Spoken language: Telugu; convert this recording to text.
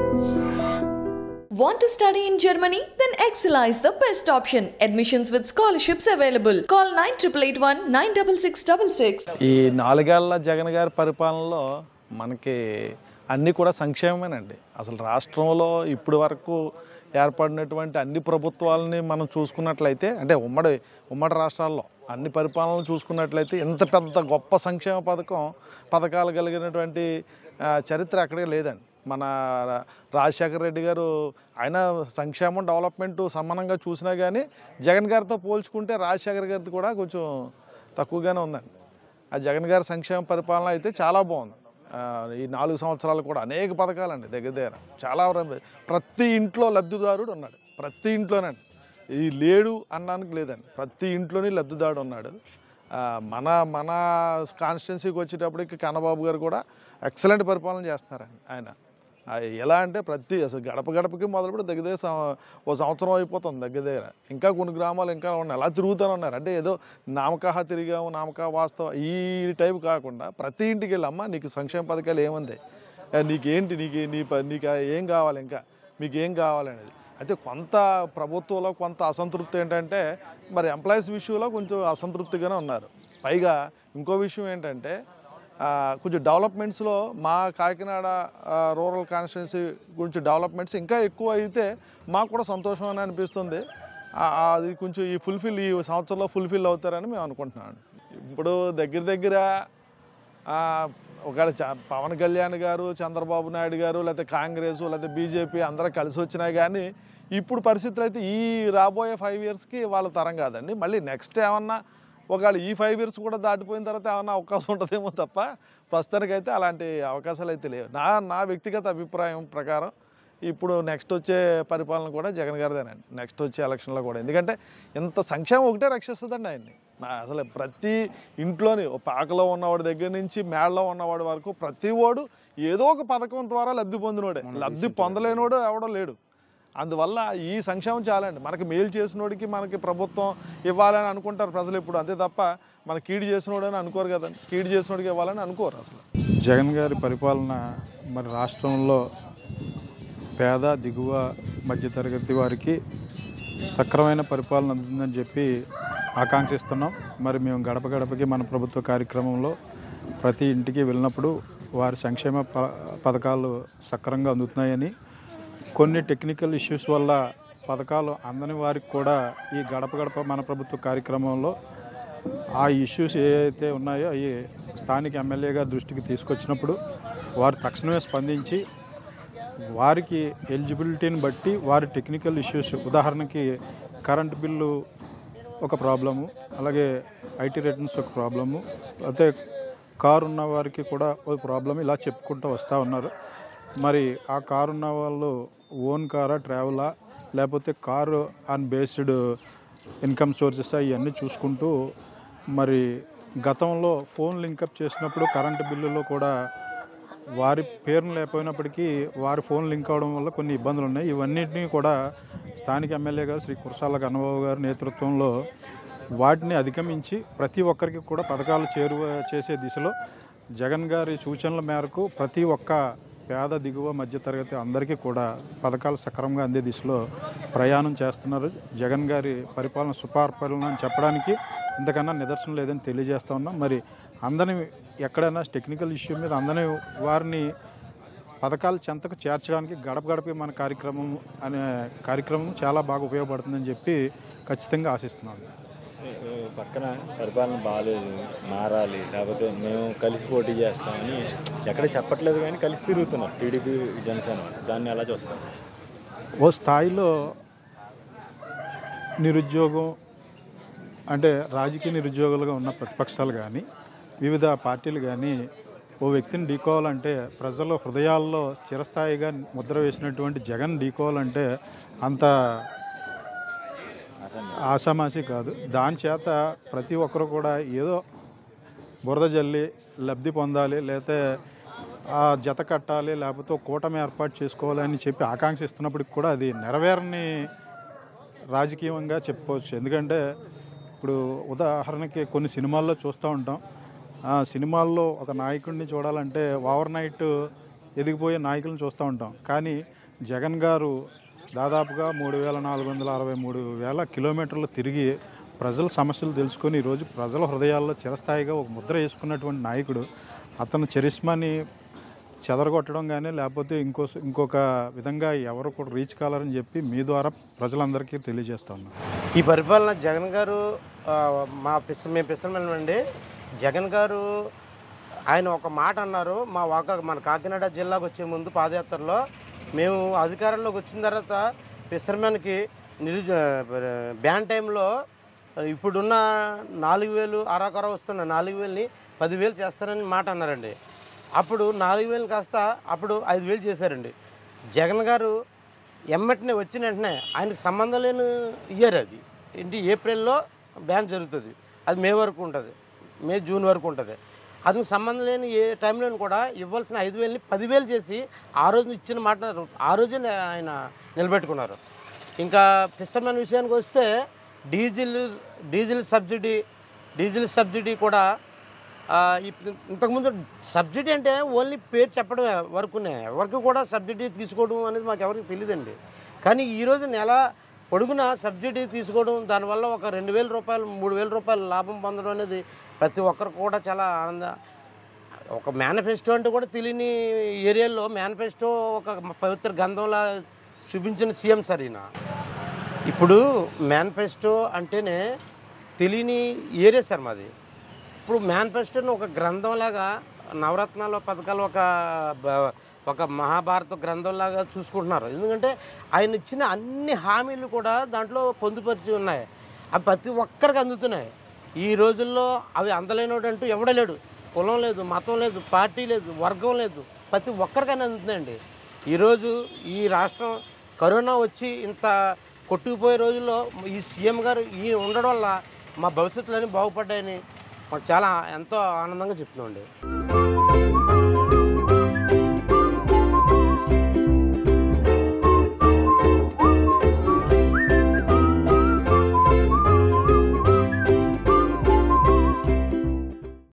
Want to study in Germany? Then Excella is the best option. Admissions with scholarships available. Call 9881 96666. ఈ నాలుగేళ్ల జగన్ గారి పరిపాలనలో మనకి అన్నీ కూడా సంక్షేమమేనండి అసలు రాష్ట్రంలో ఇప్పటి వరకు ఏర్పడినటువంటి అన్ని ప్రభుత్వాలని మనం చూసుకున్నట్లయితే అంటే ఉమ్మడి ఉమ్మడి రాష్ట్రాల్లో అన్ని పరిపాలనలు చూసుకున్నట్లయితే ఇంత పెద్ద గొప్ప సంక్షేమ పథకం పథకాలు కలిగినటువంటి ఆ, చరిత్ర ఎక్కడే లేదండి మన రా- రాజశేఖర రెడ్డి గారు ఆయన సంక్షేమం డెవలప్మెంట్ సమానంగా చూసినా కానీ జగన్ గారితో పోల్చుకుంటే రాజశేఖర గారిది కూడా కొంచెం తక్కువగానే ఉందండి ఆ జగన్ గారి సంక్షేమ పరిపాలన అయితే చాలా బాగుంది ఆ, ఈ నాలుగు సంవత్సరాలు కూడా అనేక పథకాలండి దగ్గర దగ్గర చాలా వరకు ప్రతి ఇంట్లో లబ్ధిదారుడు ఉన్నాడు ప్రతి ఇంట్లోనండి ఈ లేడు అన్నానికి లేదండి ప్రతి ఇంట్లోని లబ్ధిదారుడు ఉన్నాడు ఆ, మన మన కాన్స్టిట్యున్సీకి వచ్చేటప్పటికి కన్నబాబు గారు కూడా ఎక్సలెంట్ పరిపాలన చేస్తున్నారండి ఆయన ఆ, ఎలా అంటే ప్రతి అసలు గడప గడపకి మొదలుపెట్టి దగ్గర దగ్గర సం- ఓ సంవత్సరం అయిపోతుంది దగ్గర దగ్గర ఇంకా కొన్ని గ్రామాలు ఇంకా ఉన్నాయి అలా తిరుగుతూనే ఉన్నారు అంటే ఏదో నామకాహ తిరిగాము నామకా వాస్తవ ఈ టైప్ కాకుండా ప్రతి ఇంటికి వెళ్ళమ్మా నీకు సంక్షేమ పథకాలు ఏముంది ఆ, నీకేంటి నీకు నీ ప- నీకు ఏం కావాలి ఇంకా మీకు ఏం కావాలనేది అయితే కొంత ప్రభుత్వంలో కొంత అసంతృప్తి ఏంటంటే మరి ఎంప్లాయీస్ విషయంలో కొంచెం అసంతృప్తిగానే ఉన్నారు పైగా ఇంకో విషయం ఏంటంటే ఆ, కొంచెం డెవలప్మెంట్స్లో మా కాకినాడ ఆ, రూరల్ కాన్స్టిట్యున్సీ గురించి డెవలప్మెంట్స్ ఇంకా ఎక్కువ అయితే మాకు కూడా సంతోషం అని అనిపిస్తుంది ఆ, ఆ, అది కొంచెం ఈ ఫుల్ఫిల్ ఈ సంవత్సరంలో ఫుల్ఫిల్ అవుతారని మేము అనుకుంటున్నాం ఇప్పుడు దగ్గర దగ్గర ఆ, ఒకవేళ చ- పవన్ కళ్యాణ్ గారు చంద్రబాబు నాయుడు గారు లేకపోతే కాంగ్రెస్ లేకపోతే బీజేపీ అందరూ కలిసి వచ్చినా కానీ ఇప్పుడు పరిస్థితులు అయితే ఈ రాబోయే ఫైవ్ ఇయర్స్కి వాళ్ళ తరం కాదండి మళ్ళీ నెక్స్ట్ ఏమన్నా ఒకవేళ ఈ ఫైవ్ ఇయర్స్ కూడా దాటిపోయిన తర్వాత ఏమన్నా అవకాశం ఉంటుందేమో తప్ప ప్రస్తుతానికైతే అలాంటి అవకాశాలు అయితే లేవు నా నా వ్యక్తిగత అభిప్రాయం ప్రకారం ఇప్పుడు నెక్స్ట్ వచ్చే పరిపాలన కూడా జగన్ గారిదేనండి నెక్స్ట్ వచ్చే ఎలక్షన్లో కూడా ఎందుకంటే ఇంత సంక్షేమం ఒకటే రక్షిస్తుందండి ఆయన్ని నా అసలు ప్రతి ఇంట్లోని ఓ పాకలో ఉన్నవాడి దగ్గర నుంచి మేడలో ఉన్నవాడి వరకు ప్రతి వాడు ఏదో ఒక పథకం ద్వారా లబ్ధి పొందినోడే మొన్న లబ్ధి recent గా. పొందలేనోడు ఎవడో లేడు అందువల్ల ఈ సంక్షేమం చాలండి మనకి మేలు చేసినోడికి మనకి ప్రభుత్వం ఇవ్వాలని అనుకుంటారు ప్రజలు ఇప్పుడు అంతే తప్ప మన కీడు చేసినోడు అని అనుకోరు కదండి కీడు చేసినోడికి ఇవ్వాలని అనుకోరు అసలు జగన్ గారి పరిపాలన మరి రాష్ట్రంలో పేద దిగువ మధ్యతరగతి వారికి సక్రమైన పరిపాలన అందుతుందని చెప్పి ఆకాంక్షిస్తున్నాం మరి మేము గడప గడపకి మన ప్రభుత్వ కార్యక్రమంలో ప్రతి ఇంటికి వెళ్ళినప్పుడు వారి సంక్షేమ ప- పథకాలు సక్రమంగా అందుతున్నాయని కొన్ని టెక్నికల్ ఇష్యూస్ వల్ల పథకాలు అందని వారికి కూడా ఈ గడప గడప మన ప్రభుత్వ కార్యక్రమంలో ఆ ఇష్యూస్ ఏవైతే ఉన్నాయో అవి స్థానిక ఎమ్మెల్యే గారి దృష్టికి తీసుకొచ్చినప్పుడు వారు తక్షణమే స్పందించి వారికి ఎలిజిబిలిటీని బట్టి వారి టెక్నికల్ ఇష్యూస్ ఉదాహరణకి కరెంట్ బిల్లు ఒక ప్రాబ్లము అలాగే ఐటీ రిటర్న్స్ ఒక ప్రాబ్లము అయితే కారు ఉన్న వారికి కూడా ఒక ప్రాబ్లం ఇలా చెప్పుకుంటూ వస్తూ ఉన్నారు మరి ఆ కారు ఉన్న వాళ్ళు ఓన్ కారా ట్రావెలా లేకపోతే car on based income sources ఇవన్నీ చూసుకుంటూ మరి గతంలో ఫోన్ లింకప్ చేసినప్పుడు కరెంటు బిల్లులో కూడా వారి పేరును లేకపోయినప్పటికీ వారి ఫోన్ లింక్ అవడం వల్ల కొన్ని ఇబ్బందులు ఉన్నాయి ఇవన్నిటిని కూడా స్థానిక ఎమ్మెల్యే గారు శ్రీ కురసాల కన్నబాబు గారి నేతృత్వంలో వాటిని అధిగమించి ప్రతి ఒక్కరికి కూడా పథకాలు చేరువ చేసే దిశలో జగన్ గారి సూచనల మేరకు ప్రతి ఒక్క పేద దిగువ మధ్యతరగతి అందరికీ కూడా పథకాలు సక్రమంగా అందే దిశలో ప్రయాణం చేస్తున్నారు జగన్ గారి పరిపాలన సుపరిపాలన అని చెప్పడానికి ఇంతకన్నా నిదర్శనం లేదని తెలియజేస్తా ఉన్నాం మరి అందరిని ఎక్కడైనా టెక్నికల్ ఇష్యూ మీద అందరినీ వారిని పథకాల చెంతకు చేర్చడానికి గడప గడప మన కార్యక్రమం అనే కార్యక్రమం చాలా బాగా ఉపయోగపడుతుందని చెప్పి ఖచ్చితంగా ఆశిస్తున్నాను ఈ పక్కన పరిపాలన బాగాలేదు మారాలి లేకపోతే మేము కలిసి పోటీ చేస్తామని ఎక్కడ చెప్పట్లేదు కానీ కలిసి తిరుగుతున్నారు టీడీపీ జనసేన వాళ్ళు. దాన్ని ఎలా చూస్తారు ఓ స్థాయిలో నిరుద్యోగం అంటే రాజకీయ నిరుద్యోగులుగా ఉన్న ప్రతిపక్షాలు కానీ వివిధ పార్టీలు కానీ ఓ వ్యక్తిని ఢీకోవాలంటే ప్రజల హృదయాల్లో చిరస్థాయిగా ముద్ర వేసినటువంటి జగన్ ఢీకోవాలంటే అంత అసలు ఆషామాషి కాదు దాని చేత ప్రతి ఒక్కరు కూడా ఏదో బురద జల్లి లబ్ధి పొందాలి లేకపోతే ఆ జత కట్టాలి లేకపోతే ఒక కూటమి ఏర్పాటు చేసుకోవాలని చెప్పి ఆకాంక్షిస్తున్నప్పటికి కూడా అది నెరవేరని రాజకీయంగా చెప్పుకోవచ్చు ఎందుకంటే ఇప్పుడు ఉదాహరణకి కొన్ని సినిమాల్లో చూస్తూ ఉంటాం ఆ సినిమాల్లో ఒక నాయకుడిని చూడాలంటే ఓవర్ నైట్ ఎదిగిపోయే నాయకులను చూస్తూ ఉంటాం కానీ జగన్ గారు దాదాపుగా మూడు వేల నాలుగు వందల అరవై మూడు వేల కిలోమీటర్లు తిరిగి ప్రజల సమస్యలు తెలుసుకొని ఈరోజు ప్రజల హృదయాల్లో చిరస్థాయిగా ఒక ముద్ర వేసుకున్నటువంటి నాయకుడు అతను చరిస్మాని చెదరగొట్టడం కానీ లేకపోతే ఇంకో ఇంకొక విధంగా ఎవరు కూడా రీచ్ కావాలని చెప్పి మీ ద్వారా ప్రజలందరికీ తెలియజేస్తా ఉన్నాను ఈ పరిపాలన జగన్ గారు ఆ, మా పిస్ మేము పిసరమేనండి జగన్ గారు ఆయన ఒక మాట అన్నారు మా వాక మన కాకినాడ జిల్లాకు వచ్చే ముందు పాదయాత్రలో మేము అధికారంలోకి వచ్చిన తర్వాత ఫిషర్మెన్కి నిరుజ బ్యాన్ టైంలో ఇప్పుడున్న నాలుగు వేలు అరాకొర వస్తున్న నాలుగు వేలని పదివేలు చేస్తారని మాట అన్నారండి అప్పుడు నాలుగు వేలు కాస్త అప్పుడు ఐదు వేలు చేశారండి జగన్ గారు ఎమ్మటినే వచ్చిన వెంటనే ఆయనకు సంబంధం లేని ఇయర్ అది ఏంటి ఏప్రిల్లో బ్యాన్ జరుగుతుంది అది మే వరకు ఉంటుంది మే జూన్ వరకు ఉంటుంది అది సంబంధం లేని ఏ టైంలో కూడా ఇవ్వాల్సిన ఐదు వేలని పదివేలు చేసి ఆ రోజు ఇచ్చిన మాట ఆ రోజే ఆయన నిలబెట్టుకున్నారు ఇంకా ఫిషర్మెన్ విషయానికి వస్తే diesel diesel subsidy diesel subsidy కూడా ఆ, ఇప్- ఇంతకుముందు సబ్సిడీ అంటే ఓన్లీ పేరు చెప్పడమే వరకునే ఎవరికి కూడా సబ్సిడీ తీసుకోవడం అనేది మాకు ఎవరికి తెలియదండి కానీ ఈరోజు నెల పొడుగున సబ్సిడీ తీసుకోవడం దానివల్ల ఒక రెండు వేల రూపాయలు మూడు వేల రూపాయలు లాభం పొందడం అనేది ప్రతి ఒక్కరికి కూడా చాలా ఆనంద ఒక మేనిఫెస్టో అంటే కూడా తెలియని ఏరియాలో మేనిఫెస్టో ఒక పవిత్ర గంధంలా చూపించిన సీఎం సార్ ఈయన ఇప్పుడు మేనిఫెస్టో అంటేనే తెలియని ఏరియా సార్ మాది ఇప్పుడు మేనిఫెస్టోని ఒక గ్రంథంలాగా నవరత్నాల పథకాలు ఒక బ- ఒక మహాభారత గ్రంథంలాగా చూసుకుంటున్నారు ఎందుకంటే ఆయన ఇచ్చిన అన్ని హామీలు కూడా దాంట్లో పొందుపరిచి ఉన్నాయి అవి ప్రతి ఒక్కరికి అందుతున్నాయి ఈ రోజుల్లో అవి అందలేనోడు అంటూ ఎవడ లేడు కులం లేదు మతం లేదు పార్టీ లేదు వర్గం లేదు ప్రతి ఒక్కరికైనా అందుతుందండి ఈరోజు ఈ రాష్ట్రం కరోనా వచ్చి ఇంత కొట్టుకుపోయే రోజుల్లో ఈ సీఎం గారు ఈ ఉండడం వల్ల మా భవిష్యత్తులన్నీ బాగుపడ్డాయని మాకు చాలా ఎంతో ఆనందంగా చెప్తున్నామండి